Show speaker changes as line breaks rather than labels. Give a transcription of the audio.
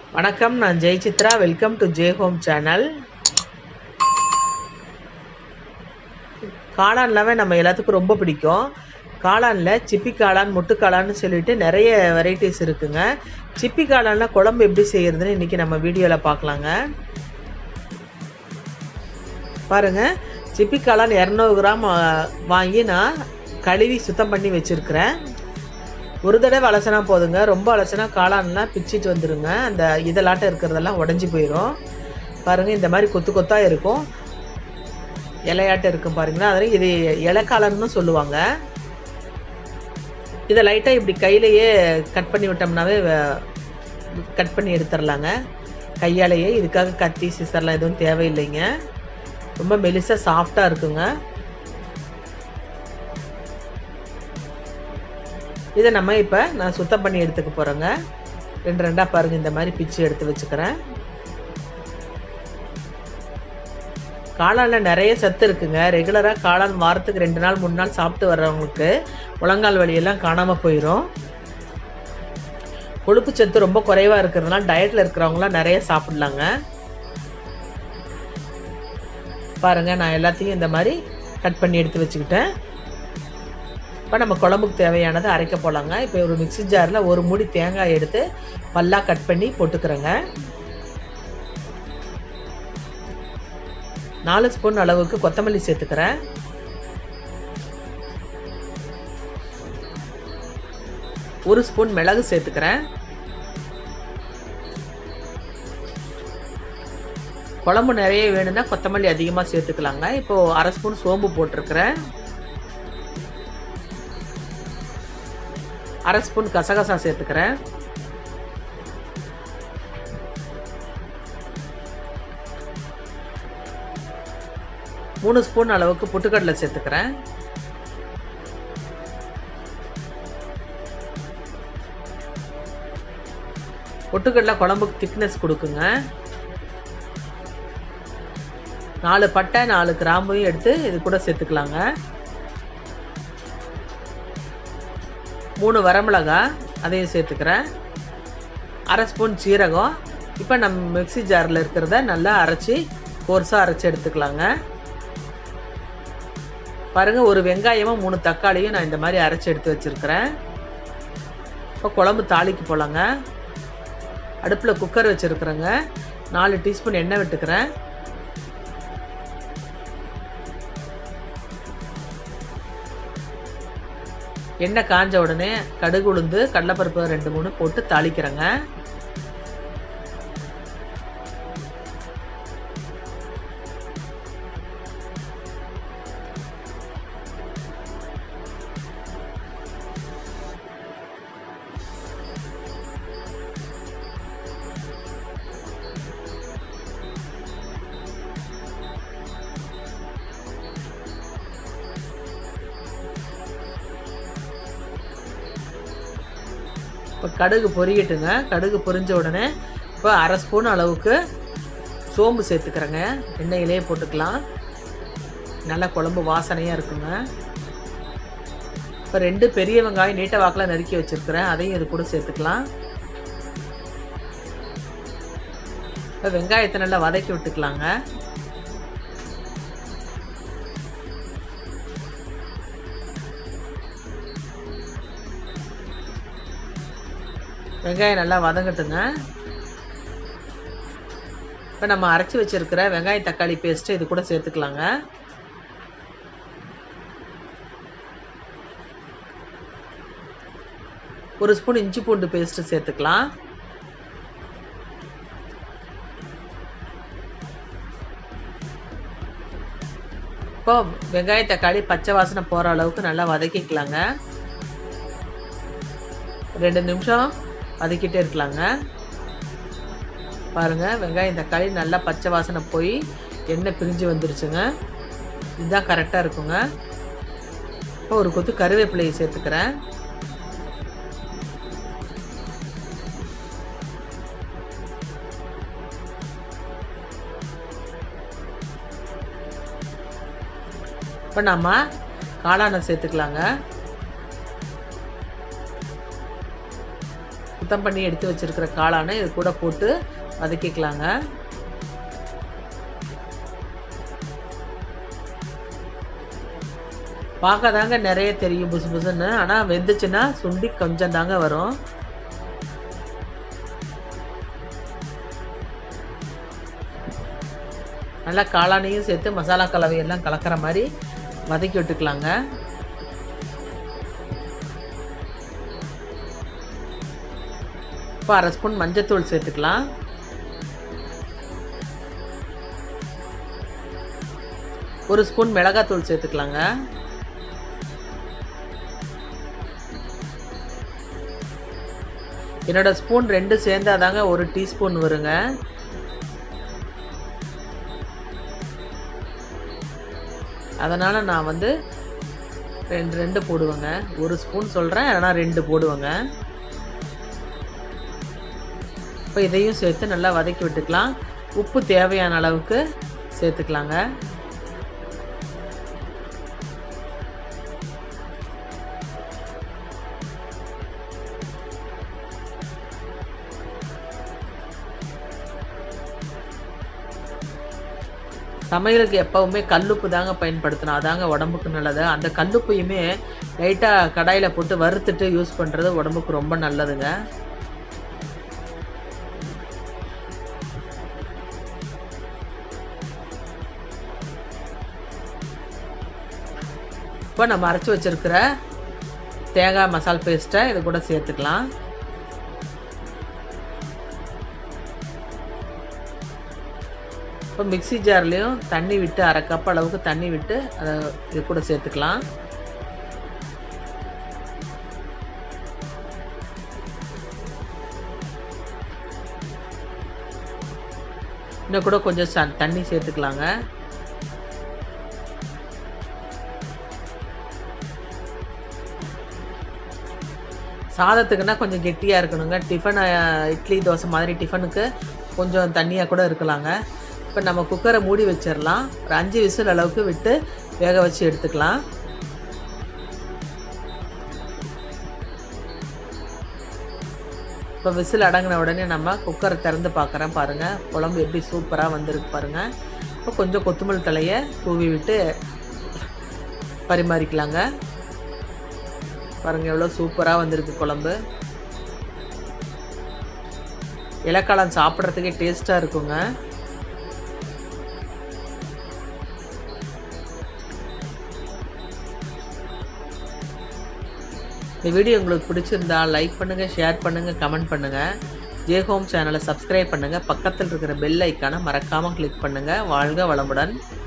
வணக்கம் நான் Jai Chitra welcome to J home channel காளான்லாமே நம்ம எல்லாத்துக்கும் ரொம்ப பிடிக்கும் காளானில் சிப்பி காளான் முட்டு காளான்னு சொல்லிட்டு நிறைய வெரைட்டிஸ் இருக்குங்க சிப்பி காளான்ல குழம்பு எப்படி செய்யறதுன்னு இன்றைக்கி நம்ம வீடியோவில் பார்க்கலாங்க பாருங்கள் சிப்பி காளான் இரநூறு கிராம் ஆ, வாங்கி நான் கழுவி சுத்தம் பண்ணி வச்சுருக்கிறேன் ஒரு தடவை அலசினா போதுங்க ரொம்ப அலசினா காளான்லாம் பிச்சிட்டு வந்துருங்க அந்த இதழாட்டம் இருக்கிறதெல்லாம் உடஞ்சி போயிடும் பாருங்கள் இந்த மாதிரி கொத்து கொத்தாக இருக்கும் இலையாட்டம் இருக்கும் பாருங்களா அதில் இது இலைக்காளான்னு சொல்லுவாங்க இதை லைட்டாக இப்படி கையிலையே கட் பண்ணி விட்டோம்னாவே கட் பண்ணி எடுத்துடலாங்க கையாலேயே இதுக்காக கத்தி சிசர்லாம் எதுவும் தேவையில்லைங்க ரொம்ப மெலிசாக சாஃப்டாக இருக்குங்க இதை நம்ம இப்போ நான் சுத்தம் பண்ணி எடுத்துக்க போகிறேங்க ரெண்டு ரெண்டாக பாருங்கள் இந்த மாதிரி பிச்சு எடுத்து வச்சுக்கிறேன் காளானில் நிறைய சத்து இருக்குங்க ரெகுலராக காளான் வாரத்துக்கு ரெண்டு நாள் மூணு நாள் சாப்பிட்டு வர்றவங்களுக்கு முழங்கால் வலியெல்லாம் காணாமல் போயிடும் கொழுப்பு சத்து ரொம்ப குறைவாக இருக்கிறதுனால டயட்டில் இருக்கிறவங்களாம் நிறைய சாப்பிட்லாங்க பாருங்க நான் எல்லாத்தையும் இந்த மாதிரி கட் பண்ணி எடுத்து வச்சுக்கிட்டேன் இப்போ நம்ம குழம்புக்கு தேவையானதை அரைக்க போகலாங்க இப்போ ஒரு மிக்ஸி ஜாரில் ஒரு மூடி தேங்காய் எடுத்து பல்லாக கட் பண்ணி போட்டுக்கிறேங்க நாலு ஸ்பூன் அளவுக்கு கொத்தமல்லி சேர்த்துக்கிறேன் ஒரு ஸ்பூன் மிளகு சேர்த்துக்கிறேன் குழம்பு நிறைய வேணும்னா கொத்தமல்லி அதிகமாக சேர்த்துக்கலாங்க இப்போ அரை ஸ்பூன் சோம்பு போட்டிருக்கிறேன் அரை ஸ்பூன் கசகசா சேர்த்துக்கிறேன் மூணு ஸ்பூன் அளவுக்கு புட்டுக்கடலை சேர்த்துக்கிறேன் பொட்டுக்கடலை குழம்புக்கு திக்னஸ் கொடுக்குங்க நாலு பட்டை நாலு கிராம்பையும் எடுத்து இது கூட சேர்த்துக்கலாங்க மூணு வரமிளகா அதையும் சேர்த்துக்கிறேன் அரை ஸ்பூன் சீரகம் இப்போ நம்ம மிக்ஸி ஜாரில் இருக்கிறத நல்லா அரைச்சி கோர்ஸாக அரைச்சி எடுத்துக்கலாங்க பாருங்கள் ஒரு வெங்காயமும் மூணு தக்காளியும் நான் இந்த மாதிரி அரைச்சி எடுத்து வச்சுருக்கிறேன் இப்போ குழம்பு தாளிக்கு போகலாங்க அடுப்பில் குக்கர் வச்சுருக்குறேங்க நாலு டீஸ்பூன் எண்ணெய் விட்டுக்கிறேன் எண்ணெய் காஞ்ச உடனே கடுகு உளுந்து கடலைப்பருப்பு ரெண்டு மூணு போட்டு தாளிக்கிறேங்க இப்போ கடுகு பொரியட்டுங்க கடுகு பொரிஞ்ச உடனே இப்போ அரை ஸ்பூன் அளவுக்கு சோம்பு சேர்த்துக்கிறேங்க எண்ணெயிலே போட்டுக்கலாம் நல்லா குழம்பு வாசனையாக இருக்குங்க இப்போ ரெண்டு பெரிய வெங்காயம் நீட்ட வாக்கில் நறுக்கி வச்சுருக்கிறேன் அதையும் இது கூட சேர்த்துக்கலாம் இப்போ வெங்காயத்தை நல்லா வதக்கி விட்டுக்கலாங்க வெங்காயம் நல்லா வதங்கட்டுங்க இப்போ நம்ம அரைச்சி வச்சிருக்கிற வெங்காயம் தக்காளி பேஸ்ட்டு இது கூட சேர்த்துக்கலாங்க ஒரு ஸ்பூன் இஞ்சி பூண்டு பேஸ்ட்டு சேர்த்துக்கலாம் இப்போ வெங்காய தக்காளி பச்சை வாசனை போகிற அளவுக்கு நல்லா வதக்கிக்கலாங்க ரெண்டு நிமிஷம் வதக்கிட்டே இருக்கலாங்க பாருங்கள் வெங்காயம் தக்காளி நல்லா பச்சை வாசனை போய் எண்ணெய் பிரிஞ்சு வந்துருச்சுங்க இதுதான் கரெக்டாக இருக்குங்க இப்போ ஒரு கொத்து கருவேப்பிலையை சேர்த்துக்கிறேன் இப்போ நம்ம காளானை சேர்த்துக்கலாங்க சுத்தம் பண்ணி எடுத்து வச்சிருக்கிற காளானை இது கூட போட்டு வதக்கிக்கலாங்க பார்க்க தாங்க நிறைய தெரியும் புசு புசுன்னு ஆனால் வெந்துச்சுன்னா சுண்டி கொஞ்சம் தாங்க வரும் நல்லா காளானையும் சேர்த்து மசாலா கலவையெல்லாம் கலக்கிற மாதிரி வதக்கி விட்டுக்கலாங்க இப்போ அரை ஸ்பூன் மஞ்சத்தூள் சேர்த்துக்கலாம் ஒரு ஸ்பூன் மிளகாத்தூள் சேர்த்துக்கலாங்க என்னோட ஸ்பூன் ரெண்டு சேர்ந்தாதாங்க ஒரு டீஸ்பூன் வருங்க அதனால் நான் வந்து ரெண்டு ரெண்டு போடுவேங்க ஒரு ஸ்பூன் சொல்கிறேன் ஆனால் ரெண்டு போடுவேங்க இப்போ இதையும் சேர்த்து நல்லா வதக்கி விட்டுக்கலாம் உப்பு தேவையான அளவுக்கு சேர்த்துக்கலாங்க சமையலுக்கு எப்பவுமே கல்லுப்பு தாங்க பயன்படுத்தணும் அதாங்க உடம்புக்கு நல்லது அந்த கல்லுப்பையுமே லைட்டாக கடாயில் போட்டு வறுத்துட்டு யூஸ் பண்ணுறது உடம்புக்கு ரொம்ப நல்லதுங்க இப்போ நம்ம அரைச்சி வச்சிருக்கிற தேங்காய் மசால் பேஸ்ட்டை இது கூட சேர்த்துக்கலாம் இப்போ மிக்ஸி ஜார்லேயும் தண்ணி விட்டு அரை கப் அளவுக்கு தண்ணி விட்டு அதை இது கூட சேர்த்துக்கலாம் இன்னும் கூட கொஞ்சம் ச- தண்ணி சேர்த்துக்கலாங்க சாதத்துக்குன்னா கொஞ்சம் கெட்டியாக இருக்கணுங்க டிஃபன் இட்லி தோசை மாதிரி டிஃபனுக்கு கொஞ்சம் தண்ணியாக கூட இருக்கலாங்க இப்போ நம்ம குக்கரை மூடி வச்சிடலாம் ஒரு அஞ்சு விசில் அளவுக்கு விட்டு வேக வச்சு எடுத்துக்கலாம் இப்போ விசில் அடங்கின உடனே நம்ம குக்கரை திறந்து பார்க்குறேன் பாருங்கள் குழம்பு எப்படி சூப்பராக வந்திருக்கு பாருங்கள் இப்போ கொஞ்சம் கொத்தமல்லி தலையை தூவி விட்டு பரிமாறிக்கலாங்க பாருங்கள் எவ்வளோ சூப்பராக வந்திருக்கு குழம்பு இலக்காளம் சாப்பிட்றதுக்கே டேஸ்ட்டாக இருக்குங்க இந்த வீடியோ உங்களுக்கு பிடிச்சிருந்தா லைக் பண்ணுங்கள் ஷேர் பண்ணுங்கள் கமெண்ட் பண்ணுங்கள் ஜே ஹோம் சேனலை சப்ஸ்கிரைப் பண்ணுங்கள் பக்கத்தில் இருக்கிற பெல் ஐக்கானை மறக்காமல் கிளிக் பண்ணுங்கள் வாழ்க வளமுடன்